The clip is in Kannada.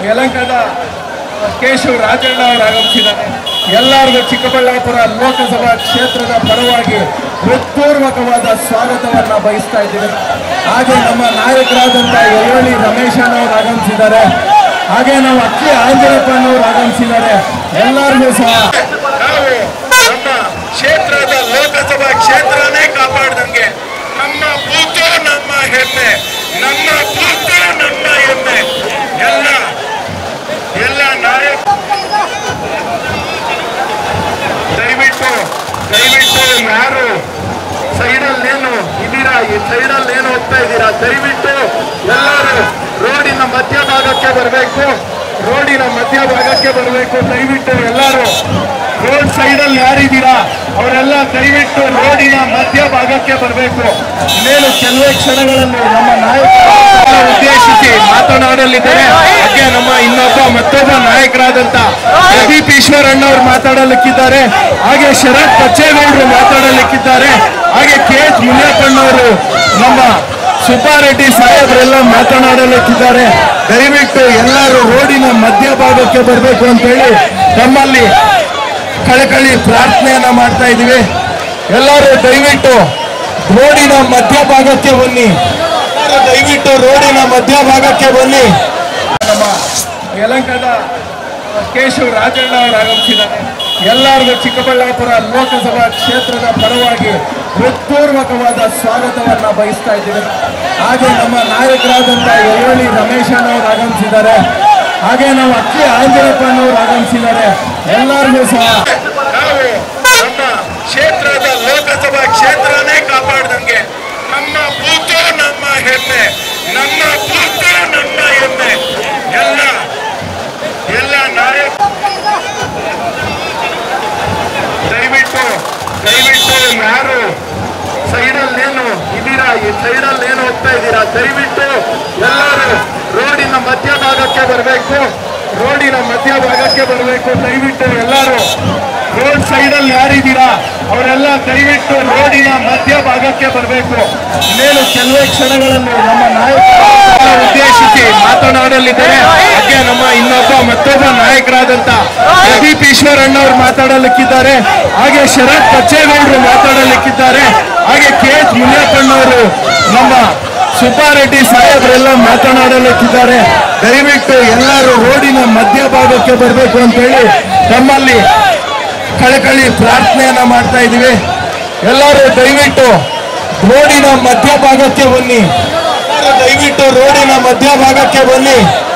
ಯಲಂಕದ ಕೇಶವ್ ರಾಜಣ್ಣ ಅವರು ಆಗಮಿಸಿದ್ದಾರೆ ಎಲ್ಲರಿಗೂ ಚಿಕ್ಕಬಳ್ಳಾಪುರ ಲೋಕಸಭಾ ಕ್ಷೇತ್ರದ ಪರವಾಗಿ ಹೃತ್ಪೂರ್ವಕವಾದ ಸ್ವಾಗತವನ್ನ ಬಯಸ್ತಾ ಇದ್ದೀವಿ ಹಾಗೆ ನಮ್ಮ ನಾಯಕರಾದಂಥ ಯಲೋಳಿ ರಮೇಶ್ ಅವರು ಆಗಮಿಸಿದ್ದಾರೆ ಹಾಗೆ ನಾವು ಅಕ್ಕಿ ಆಂಜನೇಯಪ್ಪನವರು ಆಗಮಿಸಿದ್ದಾರೆ ಎಲ್ಲರಿಗೂ ಸಹ ನಾವು ನಮ್ಮ ಕ್ಷೇತ್ರದ ಲೋಕಸಭಾ ಕ್ಷೇತ್ರನೇ ಕಾಪಾಡ್ದಂಗೆ ನಮ್ಮ ಬೂತು ನಮ್ಮ ಹೆಮ್ಮೆ ನಮ್ಮ ಬೂತು ನಮ್ಮ ಹೆಮ್ಮೆ ಎಲ್ಲ ಎಲ್ಲ ನಾಯಕ ದಯವಿಟ್ಟು ದಯವಿಟ್ಟು ಯಾರು ಸೈಡಲ್ಲಿ ಏನು ಇದ್ದೀರಾ ಈ ಸೈಡಲ್ಲಿ ಏನು ಹೋಗ್ತಾ ಇದ್ದೀರಾ ದಯವಿಟ್ಟು ಎಲ್ಲರೂ ರೋಡಿನ ಮಧ್ಯಭಾಗಕ್ಕೆ ಬರಬೇಕು ರೋಡಿನ ಮಧ್ಯಭಾಗಕ್ಕೆ ಬರಬೇಕು ದಯವಿಟ್ಟು ಎಲ್ಲರೂ ರೋಡ್ ಸೈಡಲ್ಲಿ ಯಾರಿದ್ದೀರಾ ಅವರೆಲ್ಲ ದಯವಿಟ್ಟು ರೋಡಿನ ಮಧ್ಯಭಾಗಕ್ಕೆ ಬರಬೇಕು ಇನ್ನೇನು ಕೆಲವೇ ಕ್ಷಣಗಳಲ್ಲಿ ನಮ್ಮ ನಾಯಕರ ಉದ್ದೇಶಿಸಿ ಮಾತನಾಡಲಿದ್ದಾರೆ ಹಾಗೆ ನಮ್ಮ ಇನ್ನೊಬ್ಬ ಮತ್ತೊಬ್ಬ ನಾಯಕರಾದಂತ ಪ್ರದೀಪ್ ಈಶ್ವರ್ ಅಣ್ಣವ್ರು ಮಾತಾಡಲಿಕ್ಕಿದ್ದಾರೆ ಹಾಗೆ ಶರತ್ ಬಚ್ಚೇಗೌಡರು ಮಾತಾಡಲಿಕ್ಕಿದ್ದಾರೆ ಹಾಗೆ ಕೆ ಎಚ್ ಮುನಿಯಪ್ಪಣ್ಣವರು ನಮ್ಮ ಸುಬ್ಬಾರೆಡ್ಡಿ ಸಾಹೇಬರೆಲ್ಲ ಮಾತನಾಡಲಿಕ್ಕಿದ್ದಾರೆ ದಯವಿಟ್ಟು ಎಲ್ಲರೂ ರೋಡಿನ ಮಧ್ಯಭಾಗಕ್ಕೆ ಬರಬೇಕು ಅಂತ ಹೇಳಿ ನಮ್ಮಲ್ಲಿ ಕಳಕಳಿ ಪ್ರಾರ್ಥನೆಯನ್ನ ಮಾಡ್ತಾ ಇದ್ದೀವಿ ಎಲ್ಲರೂ ದಯವಿಟ್ಟು ರೋಡಿನ ಮಧ್ಯಭಾಗಕ್ಕೆ ಬನ್ನಿ ಎಲ್ಲರೂ ದಯವಿಟ್ಟು ರೋಡಿನ ಮಧ್ಯಭಾಗಕ್ಕೆ ಬನ್ನಿ ನಮ್ಮ ಯಲಂಕದ ಕೇಶವ್ ರಾಜಣ್ಣ ಅವರು ಆಗಮಿಸಿದ್ದಾರೆ ಎಲ್ಲರಿಗೂ ಚಿಕ್ಕಬಳ್ಳಾಪುರ ಲೋಕಸಭಾ ಕ್ಷೇತ್ರದ ಪರವಾಗಿ ಹೃತ್ಪೂರ್ವಕವಾದ ಸ್ವಾಗತವನ್ನ ಬಯಸ್ತಾ ಇದ್ದೀವಿ ಹಾಗೆ ನಮ್ಮ ನಾಯಕರಾದಂಥ ಯಲೋಳಿ ರಮೇಶ್ ಅವರು ಆಗಮಿಸಿದ್ದಾರೆ ಹಾಗೆ ನಾವು ಅಕ್ಕಿ ಆಂಜನೇಯಪ್ಪನವರು ಆಗಮಿಸಿದ್ದಾರೆ ಎಲ್ಲರಿಗೂ ಸಹ ನಾವು ನಮ್ಮ ಕ್ಷೇತ್ರದ ಲೋಕಸಭಾ ಕ್ಷೇತ್ರನೇ ಕಾಪಾಡ್ದಂಗೆ ನಮ್ಮ ಬೂತು ನಮ್ಮ ಹೆಮ್ಮೆ ನಮ್ಮ ಬೂತು ನಮ್ಮ ಹೆಮ್ಮೆ ಎಲ್ಲ ಎಲ್ಲ ನಾಯಕ ದಯವಿಟ್ಟು ದಯವಿಟ್ಟು ಯಾರು ಸೈಡಲ್ಲಿ ಏನು ಇದ್ದೀರಾ ಈ ಸೈಡಲ್ಲಿ ಏನು ಹೋಗ್ತಾ ಇದ್ದೀರಾ ದಯವಿಟ್ಟು ಎಲ್ಲರೂ ರೋಡಿನ ಮಧ್ಯಭಾಗಕ್ಕೆ ಬರಬೇಕು ರೋಡಿನ ಮಧ್ಯಭಾಗಕ್ಕೆ ಬರಬೇಕು ದಯವಿಟ್ಟು ಎಲ್ಲರೂ ರೋಡ್ ಸೈಡಲ್ಲಿ ಯಾರಿದ್ದೀರಾ ಅವರೆಲ್ಲ ದಯವಿಟ್ಟು ರೋಡಿನ ಮಧ್ಯಭಾಗಕ್ಕೆ ಬರಬೇಕು ಇನ್ನೇನು ಕೆಲವೇ ಕ್ಷಣಗಳಲ್ಲಿ ನಮ್ಮ ನಾಯಕರ ಉದ್ದೇಶಿಸಿ ಮಾತನಾಡಲಿದ್ದಾರೆ ಹಾಗೆ ನಮ್ಮ ಇನ್ನೊಬ್ಬ ಮತ್ತೊಬ್ಬ ನಾಯಕರಾದಂತ ಪ್ರದೀಪ್ ಈಶ್ವರ್ ಅಣ್ಣವ್ರು ಮಾತಾಡಲಿಕ್ಕಿದ್ದಾರೆ ಹಾಗೆ ಶರತ್ ಬಚ್ಚೇಗೌಡರು ಮಾತಾಡಲಿಕ್ಕಿದ್ದಾರೆ ಹಾಗೆ ಕೆ ಎಚ್ ಮುನಿಯಪ್ಪಣ್ಣವರು ನಮ್ಮ ಸುಬ್ಬಾರೆಡ್ಡಿ ಸಾಹೇಬರೆಲ್ಲ ಮಾತನಾಡಲಿಕ್ಕಿದ್ದಾರೆ ದಯವಿಟ್ಟು ಎಲ್ಲರೂ ರೋಡಿನ ಮಧ್ಯಭಾಗಕ್ಕೆ ಬರಬೇಕು ಅಂತ ಹೇಳಿ ನಮ್ಮಲ್ಲಿ ಕಳಕಳಿ ಪ್ರಾರ್ಥನೆಯನ್ನ ಮಾಡ್ತಾ ಇದ್ದೀವಿ ಎಲ್ಲರೂ ದಯವಿಟ್ಟು ರೋಡಿನ ಮಧ್ಯಭಾಗಕ್ಕೆ ಬನ್ನಿ ಎಲ್ಲರೂ ದಯವಿಟ್ಟು ರೋಡಿನ ಮಧ್ಯಭಾಗಕ್ಕೆ ಬನ್ನಿ